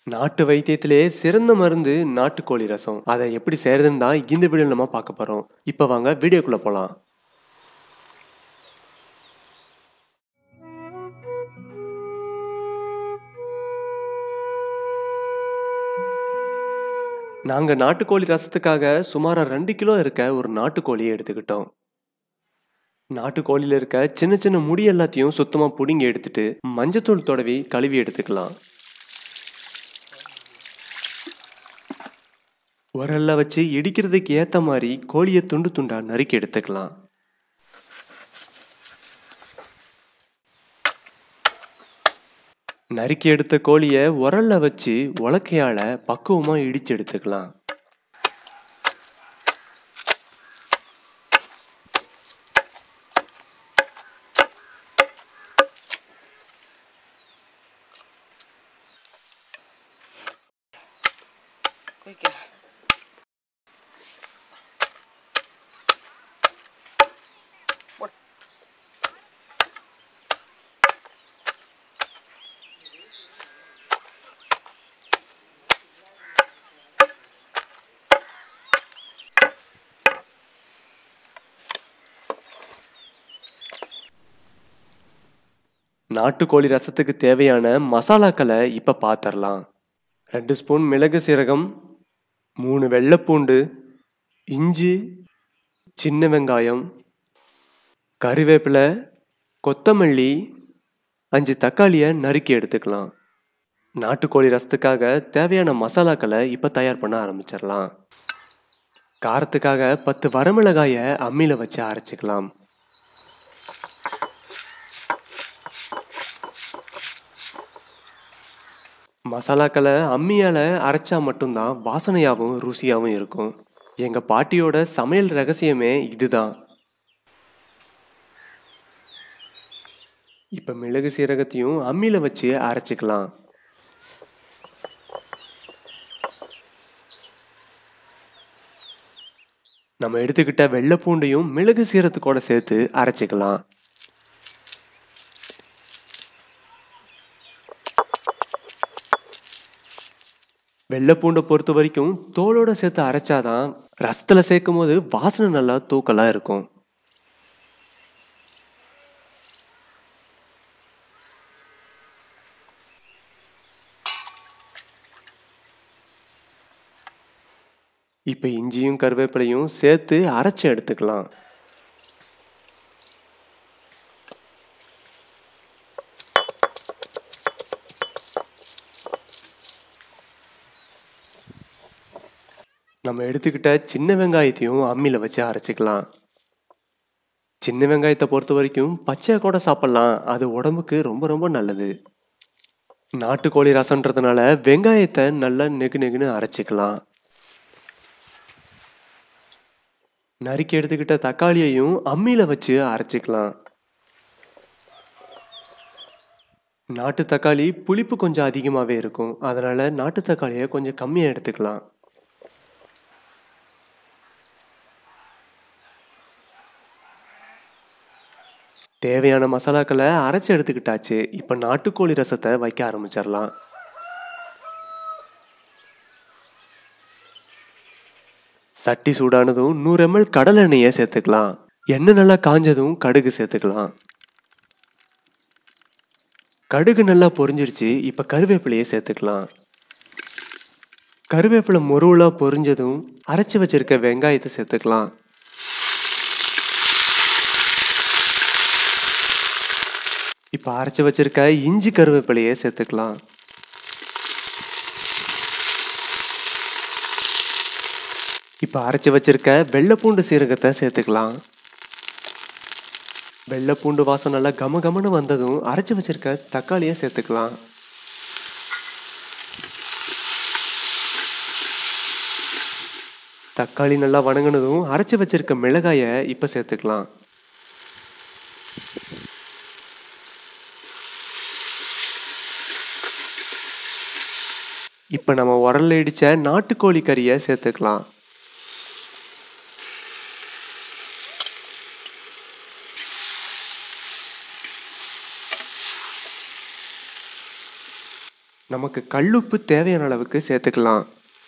நாட்டு வைத்தியத்திலே சிறந்த மருந்து நாட்டுக்கோழி ரசம் அதை எப்படி செய்யறதுன்னு தான் இந்த வீடியோ நம்ம பார்க்க போறோம் இப்போ வாங்க வீடியோக்குள்ள போலாம் நாங்கள் நாட்டுக்கோழி ரசத்துக்காக சுமார் ரெண்டு கிலோ இருக்க ஒரு நாட்டுக்கோழியை எடுத்துக்கிட்டோம் நாட்டுக்கோழியில் இருக்க சின்ன சின்ன முடி எல்லாத்தையும் சுத்தமாக பிடுங்கி எடுத்துட்டு மஞ்சத்தூள் தடவி கழுவி எடுத்துக்கலாம் உரல்ல வச்சு இடிக்கிறதுக்கு ஏற்ற மாதிரி கோழியை துண்டு துண்டா நறுக்கி எடுத்துக்கலாம் நறுக்கி எடுத்த கோழியை உரல்ல வச்சு உலக்கையால பக்குவமா இடிச்சு எடுத்துக்கலாம் Kuike. நாட்டுக்கோழி ரசத்துக்கு தேவையான மசாலாக்களை இப்போ பார்த்துடலாம் ரெண்டு ஸ்பூன் மிளகு சீரகம் மூணு வெள்ளைப்பூண்டு இஞ்சி சின்ன வெங்காயம் கறிவேப்பிலை கொத்தமல்லி அஞ்சு தக்காளியை நறுக்கி எடுத்துக்கலாம் நாட்டுக்கோழி ரசத்துக்காக தேவையான மசாலாக்களை இப்போ தயார் பண்ண ஆரம்பிச்சிடலாம் காரத்துக்காக பத்து வரமிளகாயை அம்மியில் வச்சு அரைச்சிக்கலாம் மசாலாக்களை அம்மியால் அரைச்சா மட்டும்தான் வாசனையாகவும் ருசியாகவும் இருக்கும் எங்கள் பாட்டியோட சமையல் ரகசியமே இதுதான் இப்போ மிளகு சீரகத்தையும் அம்மியில் வச்சு அரைச்சிக்கலாம் நம்ம எடுத்துக்கிட்ட வெள்ளை பூண்டையும் மிளகு சீரகத்துக்கூட சேர்த்து அரைச்சிக்கலாம் வெள்ளை பூண்டை பொறுத்த வரைக்கும் தோலோட சேர்த்து அரைச்சாதான் ரசத்தில் சேர்க்கும் போது வாசனை நல்லா தூக்கலாக இருக்கும் இப்போ இஞ்சியும் கருவேப்பிலையும் சேர்த்து அரைச்சி எடுத்துக்கலாம் நம்ம எடுத்துக்கிட்ட சின்ன வெங்காயத்தையும் அம்மியில் வச்சு அரைச்சிக்கலாம் சின்ன வெங்காயத்தை பொறுத்த வரைக்கும் பச்சையாக கூட சாப்பிட்லாம் அது உடம்புக்கு ரொம்ப ரொம்ப நல்லது நாட்டுக்கோழி ரசம்ன்றதுனால வெங்காயத்தை நல்லா நெகு நெகுன்னு அரைச்சிக்கலாம் நறுக்கி எடுத்துக்கிட்ட தக்காளியையும் அம்மியில் வச்சு அரைச்சிக்கலாம் நாட்டு தக்காளி புளிப்பு கொஞ்சம் அதிகமாகவே இருக்கும் அதனால் நாட்டு தக்காளியை கொஞ்சம் கம்மியாக எடுத்துக்கலாம் தேவையான மசாலாக்களை அரைச்சி எடுத்துக்கிட்டாச்சு இப்போ நாட்டுக்கோழி ரசத்தை வைக்க ஆரம்பிச்சிடலாம் சட்டி சூடானதும் நூறு எம்எல் கடல் எண்ணெயை சேர்த்துக்கலாம் எண்ணெய் நல்லா காஞ்சதும் கடுகு சேர்த்துக்கலாம் கடுகு நல்லா பொரிஞ்சிருச்சு இப்போ கருவேப்பிலையை சேர்த்துக்கலாம் கருவேப்பிலை முருவலாக பொரிஞ்சதும் அரைச்சி வச்சிருக்க வெங்காயத்தை சேர்த்துக்கலாம் இப்போ அரைச்சி வச்சிருக்க இஞ்சி கருவேப்பிலையை சேர்த்துக்கலாம் இப்போ அரைச்சி வச்சிருக்க வெள்ளைப்பூண்டு சீரகத்தை சேர்த்துக்கலாம் வெள்ளைப்பூண்டு வாசம் நல்லா கம கமன்னு வந்ததும் அரைச்சி வச்சிருக்க தக்காளியை சேர்த்துக்கலாம் தக்காளி நல்லா வணங்கினதும் அரைச்சி வச்சிருக்க மிளகாயை இப்போ சேர்த்துக்கலாம் இப்போ நம்ம உரல்ல இடித்த நாட்டுக்கோழி கறியை சேர்த்துக்கலாம் நமக்கு கல்லுப்பு தேவையான அளவுக்கு சேர்த்துக்கலாம்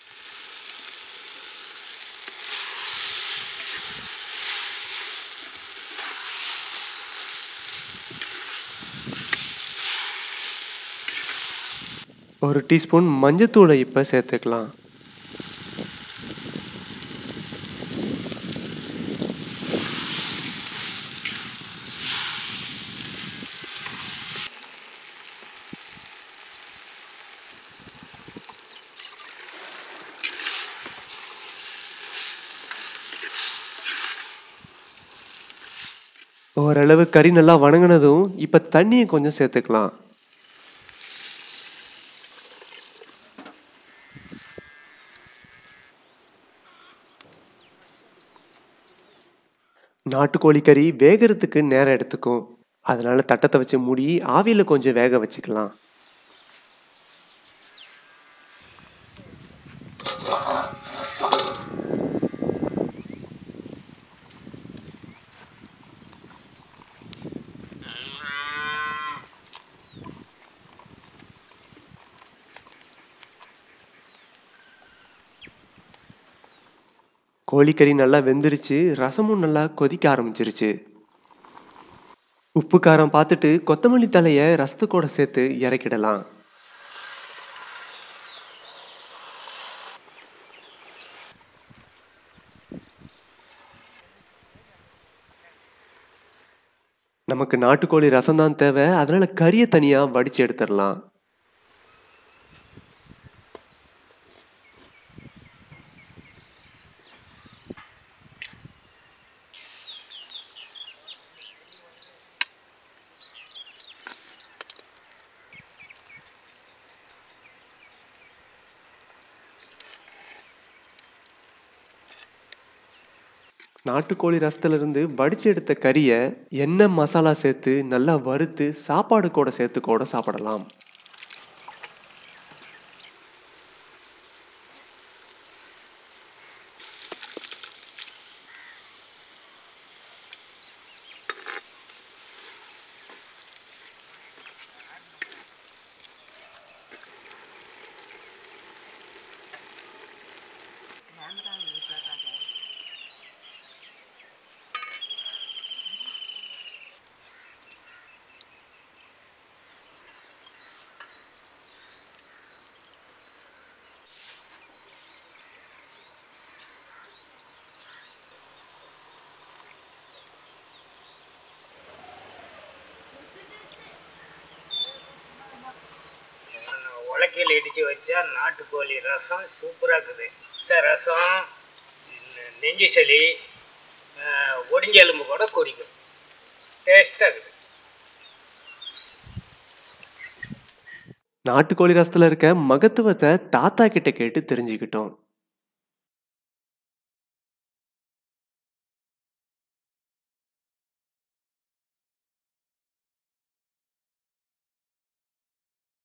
ஒரு டீஸ்பூன் மஞ்சத்தூளை இப்போ சேர்த்துக்கலாம் ஓரளவு கறி நல்லா வணங்கினதும் இப்போ தண்ணியை கொஞ்சம் சேர்த்துக்கலாம் நாட்டுக்கோழி கறி வேகிறதுக்கு நேரம் எடுத்துக்கும் அதனால தட்டத்தை வச்சு மூடி ஆவியில் கொஞ்சம் வேக வச்சுக்கலாம் கோழிக்கறி நல்லா வெந்துருச்சு ரசமும் நல்லா கொதிக்க ஆரம்பிச்சிருச்சு உப்பு காரம் பார்த்துட்டு கொத்தமல்லி தலையை ரசத்துக்கூட சேர்த்து இறக்கிடலாம் நமக்கு நாட்டுக்கோழி ரசம் தான் தேவை அதனால கறியை தனியாக வடித்து எடுத்துடலாம் நாட்டுக்கோழி ரசத்துலேருந்து வடித்து எடுத்த கறியை எண்ணெய் மசாலா சேர்த்து நல்லா வறுத்து சாப்பாடு கூட சேர்த்து கூட சாப்பிடலாம் உலக்கையில் இடித்து வச்சா நாட்டுக்கோழி ரசம் சூப்பராக இருக்குது இந்த ரசம் நெ- நெஞ்சு சளி ஆஹ், ஒடிஞ்ச எலும்பு கூட குறிக்கும் டேஸ்ட்டாக இருக்குது நாட்டுக்கோழி ரசத்தில் இருக்க மகத்துவத்தை தாத்தா கிட்ட கேட்டு தெரிஞ்சுக்கிட்டோம்